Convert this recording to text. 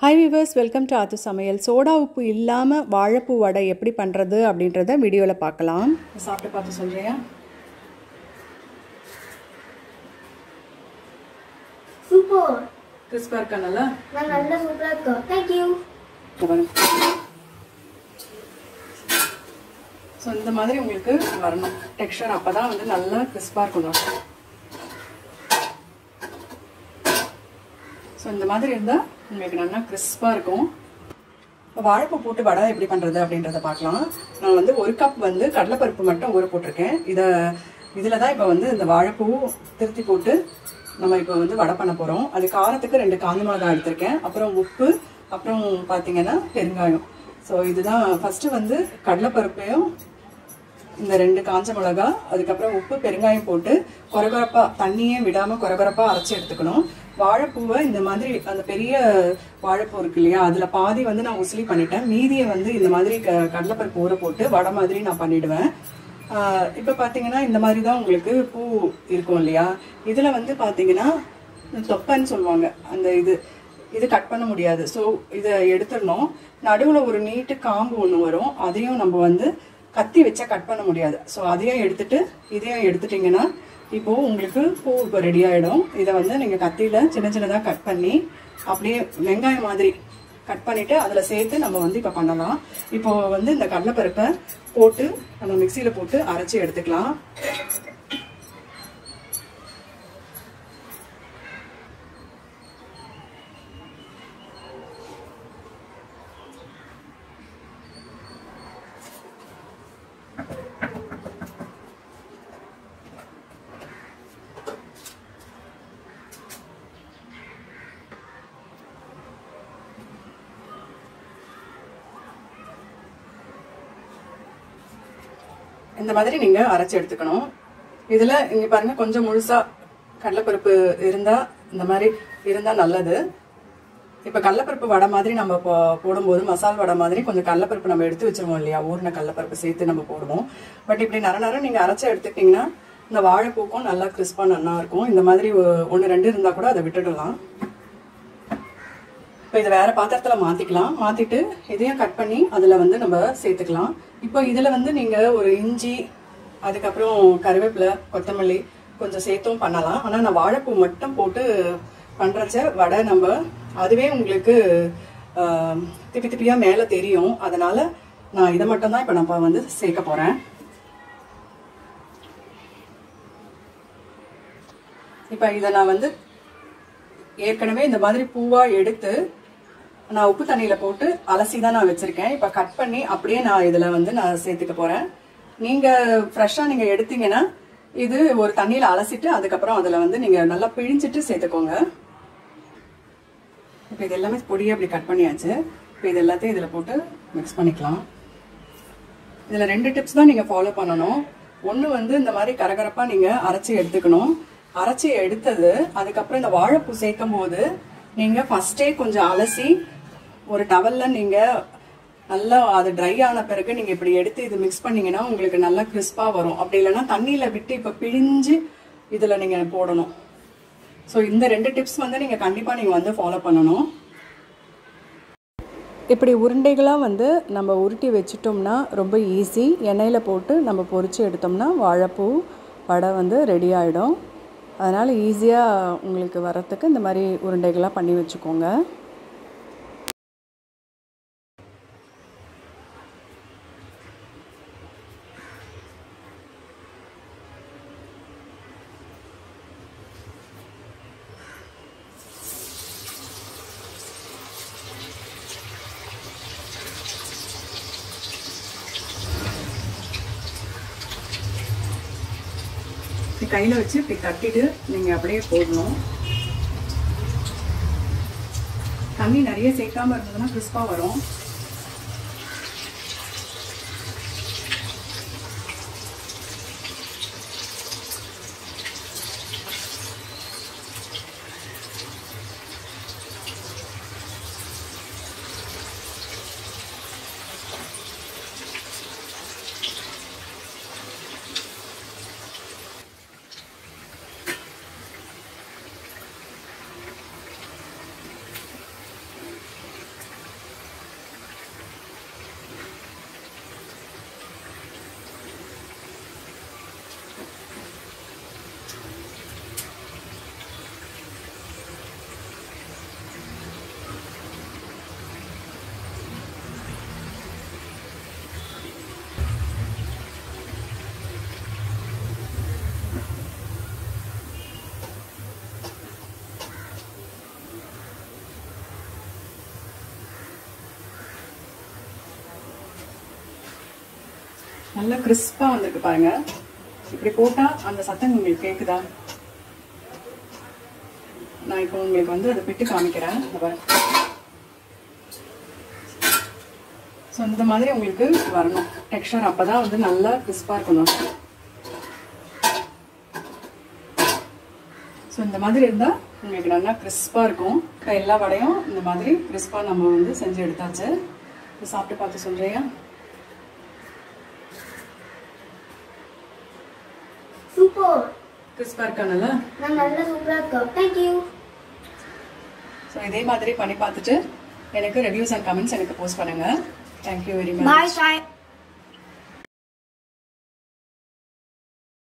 hi viewers welcome to ஆத்து சமையல் soda உப்பு இல்லாமல் வாழைப்பூ வடை எப்படி பண்ணுறது அப்படின்றத வீடியோவில் பார்க்கலாம் சாப்பிட்டு பார்த்து சொல்கிறியா சூப்பர் கிறிஸ்பாக இருக்கா நல்லா நான் நல்லா சூப்பரா இருக்கோம் தேங்க்யூ ஸோ இந்த மாதிரி உங்களுக்கு வரணும் டெக்ஸ்டர் அப்போ தான் வந்து நல்லா கிறிஸ்பாக இருக்கணும் ஸோ இந்த மாதிரி இருந்தால் உங்களுக்கு நல்லா கிறிஸ்பாக இருக்கும் இப்போ வாழைப்பூ போட்டு வடை எப்படி பண்ணுறது அப்படின்றத பார்க்கலாம் நான் வந்து ஒரு கப் வந்து கடலைப்பருப்பு மட்டும் ஊற போட்டிருக்கேன் இதை இதில் தான் இப்போ வந்து இந்த வாழைப்பூ திருத்தி போட்டு நம்ம இப்போ வந்து வடை பண்ண போகிறோம் அது காரத்துக்கு ரெண்டு காஞ்ச மிளகாய் எடுத்திருக்கேன் அப்புறம் உப்பு அப்புறம் பார்த்தீங்கன்னா பெருங்காயம் ஸோ இதுதான் ஃபஸ்ட்டு வந்து கடலைப்பருப்பையும் இந்த ரெண்டு காஞ்ச மிளகா அதுக்கப்புறம் உப்பு பெருங்காயம் போட்டு கொரகொரப்பா தண்ணியே விடாம கொரகொரப்பா அரைச்சி எடுத்துக்கணும் வாழைப்பூவை இந்த மாதிரி அந்த பெரிய வாழைப்பூ இருக்கு இல்லையா அதுல பாதி வந்து நான் உசிலி பண்ணிட்டேன் மீதியை வந்து இந்த மாதிரி க கடலைப்பருப்பு ஊற போட்டு வடை மாதிரி நான் பண்ணிடுவேன் ஆஹ் இப்ப பாத்தீங்கன்னா இந்த மாதிரி தான் உங்களுக்கு பூ இருக்கும் இல்லையா இதுல வந்து பாத்தீங்கன்னா தொப்பன்னு சொல்லுவாங்க அந்த இது இது கட் பண்ண முடியாது ஸோ இதை எடுத்துடணும் நடுவில் ஒரு நீட்டு காம்பு ஒன்று வரும் அதையும் நம்ம வந்து கத்தி வச்சா கட் பண்ண முடியாது ஸோ அதையும் எடுத்துட்டு இதையும் எடுத்துட்டிங்கன்னா இப்போ உங்களுக்கு பூ இப்போ ரெடி ஆகிடும் இதை வந்து நீங்கள் கத்தியில் சின்ன சின்னதாக கட் பண்ணி அப்படியே வெங்காயம் மாதிரி கட் பண்ணிட்டு அதில் சேர்த்து நம்ம வந்து இப்போ பண்ணலாம் இப்போ வந்து இந்த கடலைப்பருப்பை போட்டு நம்ம மிக்சியில் போட்டு அரைச்சி எடுத்துக்கலாம் இந்த மாதிரி நீங்க அரைச்சு எடுத்துக்கணும் இதுல இங்க பாருங்க கொஞ்சம் முழுசா கடலைப்பருப்பு இருந்தா இந்த மாதிரி இருந்தா நல்லது இப்ப கடலைப்பருப்பு வடை மாதிரி நம்ம போ- போடும்போது மசால் வடை மாதிரி கொஞ்சம் கடலைப்பருப்பு நம்ம எடுத்து வச்சிருவோம் இல்லையா ஊறின கடலைப்பருப்பு சேர்த்து நம்ம போடுவோம் பட் இப்படி நர நர நீங்க அரைச்சு எடுத்துக்கிட்டீங்கன்னா இந்த வாழைப்பூக்கும் நல்லா கிறிஸ்பா நல்லா இருக்கும் இந்த மாதிரி ஒ- ஒண்ணு ரெண்டு இருந்தா கூட அதை விட்டுடலாம் இப்போ இதை வேற பாத்திரத்துல மாத்திக்கலாம் மாத்திட்டு இதையும் கட் பண்ணி அதுல வந்து நம்ம சேர்த்துக்கலாம் இப்போ இதுல வந்து நீங்க ஒரு இஞ்சி அதுக்கப்புறம் கருவேப்பிலை கொத்தமல்லி கொஞ்சம் சேர்த்தும் பண்ணலாம் ஆனா நான் வாழைப்பூ மட்டும் போட்டு பண்றச்ச வடை நம்ம அதுவே உங்களுக்கு ஆஹ், திப்பி திப்பியா மேல தெரியும் அதனால நான் இதை மட்டும் தான் இப்போ நம்ம வந்து சேர்க்க போறேன் இப்போ இதை நான் வந்து ஏற்கனவே இந்த மாதிரி பூவா எடுத்து நான் உப்பு தண்ணியில போட்டு அலசி தான் நான் வச்சிருக்கேன் இப்ப கட் பண்ணி அப்படியே நான் இதுல வந்து நான் சேர்த்துக்க போறேன் நீங்க ஃப்ரெஷ்ஷா நீங்க எடுத்தீங்கன்னா இது ஒரு தண்ணியில அலசிட்டு அதுக்கப்புறம் அதுல வந்து நீங்க நல்லா பிழிஞ்சிட்டு சேர்த்துக்கோங்க இப்போ இது எல்லாமே பொடியை அப்படி கட் பண்ணியாச்சு இப்போ இது எல்லாத்தையும் இதில் போட்டு மிக்ஸ் பண்ணிக்கலாம் இதில் ரெண்டு டிப்ஸ் தான் நீங்கள் ஃபாலோ பண்ணணும் ஒன்று வந்து இந்த மாதிரி கரகரப்பாக நீங்கள் அரைச்சி எடுத்துக்கணும் அரைச்சி எடுத்தது அதுக்கப்புறம் இந்த வாழைப்பூ சேர்க்கும் போது நீங்கள் ஃபஸ்ட்டே கொஞ்சம் அலசி ஒரு டவலில் நீங்கள் நல்லா அது ட்ரை ஆன பிறகு நீங்கள் இப்படி எடுத்து இது மிக்ஸ் பண்ணீங்கன்னா உங்களுக்கு நல்லா கிறிஸ்பாக வரும் அப்படி இல்லைன்னா தண்ணியில் விட்டு இப்போ பிழிஞ்சு இதில் நீங்கள் போடணும் ஸோ இந்த ரெண்டு டிப்ஸ் வந்து நீங்கள் கண்டிப்பாக நீங்கள் வந்து ஃபாலோ பண்ணணும் இப்படி உருண்டைகளாக வந்து நம்ம உருட்டி வச்சிட்டோம்னா ரொம்ப ஈஸி எண்ணெயில் போட்டு நம்ம பொரிச்சு எடுத்தோம்னா வாழைப்பூ வடை வந்து ரெடி ஆகிடும் அதனால் ஈஸியாக உங்களுக்கு வரத்துக்கு இந்த மாதிரி உருண்டைகளாக பண்ணி வச்சுக்கோங்க இப்படி கையில் வச்சு இப்படி தட்டிட்டு நீங்கள் அப்படியே போடணும் தண்ணி நிறைய சேர்க்காம இருந்ததுன்னா கிறிஸ்பாக வரும் நல்லா கிறிஸ்பா வந்திருக்கு பாருங்க இப்படி போட்டா அந்த சத்தம் உங்களுக்கு கேக்குதா நான் இப்போ உங்களுக்கு வந்து அதை பிட்டு காமிக்கிறேன் இந்த பாருங்க ஸோ இந்த மாதிரி உங்களுக்கு வரணும் டெக்ஸ்டர் அப்பதான் வந்து நல்லா கிறிஸ்பா இருக்கணும் ஸோ இந்த மாதிரி இருந்தால் உங்களுக்கு நல்லா கிறிஸ்பாக இருக்கும் இப்போ எல்லா வடையும் இந்த மாதிரி கிறிஸ்பாக நம்ம வந்து செஞ்சு எடுத்தாச்சு இப்போ சாப்பிட்டு பார்த்து சொல்கிறியா சூப்பர் கிறிஸ்பாக இருக்கானல்ல நான் நல்லா சூப்பரா இருக்கோம் தேங்க்யூ ஸோ இதே மாதிரி பண்ணி பார்த்துட்டு எனக்கு ரிவ்யூஸ் அண்ட் கமெண்ட்ஸ் எனக்கு போஸ்ட் பண்ணுங்கள் thank you very much bye Sai